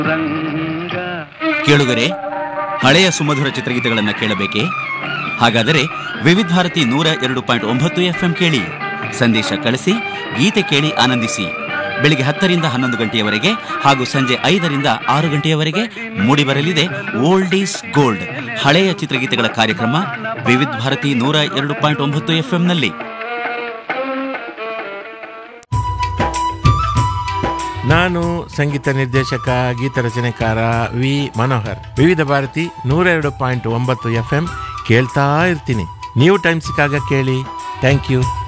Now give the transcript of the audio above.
ಕೇಳುಗರೆ ಹಳೆಯ ಸುಮಧುರ ಚಿತ್ರಗೀತೆಗಳನ್ನು ಕೇಳಬೇಕೇ ಹಾಗಾದರೆ ವಿವಿಧ ಭಾರತಿ ನೂರ ಎರಡು ಪಾಯಿಂಟ್ ಒಂಬತ್ತು ಎಫ್ಎಂ ಕೇಳಿ ಸಂದೇಶ ಕಳಿಸಿ ಗೀತೆ ಕೇಳಿ ಆನಂದಿಸಿ ಬೆಳಿಗ್ಗೆ ಹತ್ತರಿಂದ ಹನ್ನೊಂದು ಗಂಟೆಯವರೆಗೆ ಹಾಗೂ ಸಂಜೆ ಐದರಿಂದ ಆರು ಗಂಟೆಯವರೆಗೆ ಮೂಡಿಬರಲಿದೆ ಓಲ್ಡ್ ಈಸ್ ಗೋಲ್ಡ್ ಹಳೆಯ ಚಿತ್ರಗೀತೆಗಳ ಕಾರ್ಯಕ್ರಮ ವಿವಿಧ ಭಾರತಿ ನೂರ ಎರಡು ಪಾಯಿಂಟ್ ಒಂಬತ್ತು ಎಫ್ಎಂನಲ್ಲಿ ನಾನು ಸಂಗೀತ ನಿರ್ದೇಶಕ ಗೀತ ರಚನೆಕಾರ ವಿ ಮನೋಹರ್ ವಿವಿಧ ಭಾರತಿ ನೂರ ಎರಡು ಪಾಯಿಂಟ್ ಒಂಬತ್ತು ಎಫ್ ಎಂ ಕೇಳ್ತಾ ಇರ್ತೀನಿ ನೀವು ಟೈಮ್ ಸಿಕ್ಕಾಗ ಕೇಳಿ ಥ್ಯಾಂಕ್ ಯು